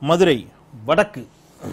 மதுரை வடக்கு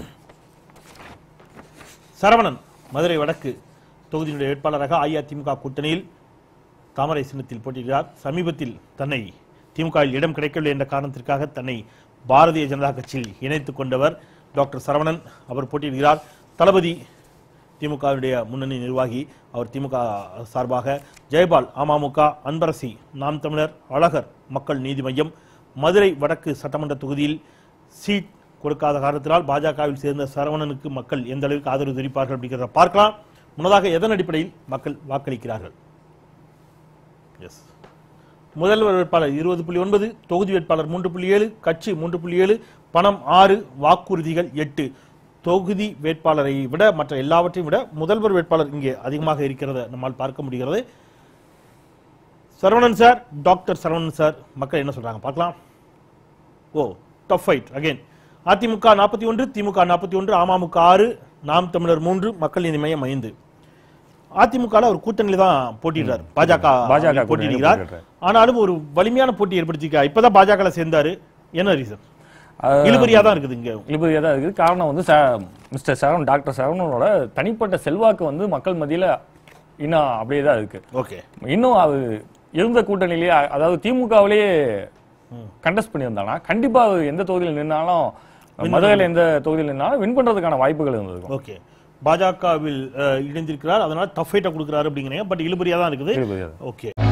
சரவணன் மதுரை வடக்கு தொகுதியினுடைய வேட்பாளராக அஇஅதிமுக கூட்டணியில் தாமரை சின்னத்தில் போட்டியிடுகிறார் சமீபத்தில் தன்னை திமுகவில் இடம் கிடைக்கவில்லை என்ற காரணத்திற்காக தன்னை பாரதிய ஜனதா கட்சியில் இணைத்துக் கொண்டவர் டாக்டர் சரவணன் அவர் போட்டியிடுகிறார் தளபதி திமுகவுடைய முன்னணி நிர்வாகி அவர் திமுக சார்பாக ஜெயபால் அமமுக அன்பரசி நாம் தமிழர் அழகர் மக்கள் நீதி மையம் மதுரை வடக்கு சட்டமன்ற தொகுதியில் சீட் கொடுக்காத காரணத்தினால் பாஜகவில் சேர்ந்த சரவணனுக்கு மக்கள் எந்த அளவுக்கு ஆதரவு தெரிவிப்பார்கள் அப்படிங்கிறத பார்க்கலாம் முன்னதாக எதன் அடிப்படையில் மக்கள் வாக்களிக்கிறார்கள் எஸ் முதல்வர் வேட்பாளர் இருபது புள்ளி ஒன்பது தொகுதி வேட்பாளர் மூன்று புள்ளி ஏழு கட்சி மூன்று புள்ளி ஏழு பணம் ஆறு வாக்குறுதிகள் எட்டு தொகுதி வேட்பாளரை விட மற்ற எல்லாவற்றையும் விட முதல்வர் வேட்பாளர் இங்கே அதிகமாக இருக்கிறத நம்மால் பார்க்க முடிகிறது Saravanan sir doctor Saravanan sir மக்கள் என்ன சொல்றாங்க பார்க்கலாம் oh tough fight again AIADMK நாற்பத்தி ஒன்று திமுக நாற்பத்தி ஒன்று அமமுக ஆறு நாம் தமிழர் மூன்று மக்கள் நீதி மையம் ஐந்து அதிமுக அவர் கூட்டணியில தான் போட்டியிடுறார் பாஜக பாஜக போட்டியிடுகிறார் போட்டியிடுறார். ஆனாலும் ஒரு வலிமையான போட்டி ஏற்படுத்திருக்கா இப்பதான் பாஜக சேர்ந்தாரு என்ன ரீசன் அஹ், இழுபறியா தான் இருக்குது இங்க இழுபறியா தான் இருக்குது காரணம் வந்து ச- மிஸ்டர் சரவணன் டாக்டர் சரவணனோட தனிப்பட்ட செல்வாக்கு வந்து மக்கள் மத்தியில இன்னும் அப்படியே தான் இருக்கு ஓகே இன்னும் அது இருந்த கூட்டணியிலேயே அ- அதாவது திமுகவிலேயே கண்டஸ்ட் பண்ணியிருந்தானா கண்டிப்பா அவர் எந்த தொகுதியில் நின்னாலும் மதுரையில் எந்த தொகுதியில் நின்னாலும் வின் பண்றதுக்கான வாய்ப்புகள் இருந்திருக்கும் ஓகே பாஜகவில் அஹ், இணைந்திருக்கிறார் அதனால டஃப் ஃபைட்டை கொடுக்குறாரு அப்படிங்கிறீங்க பட் இழுபறியா தான் இருக்குது இழுபறியா தான். ஓகே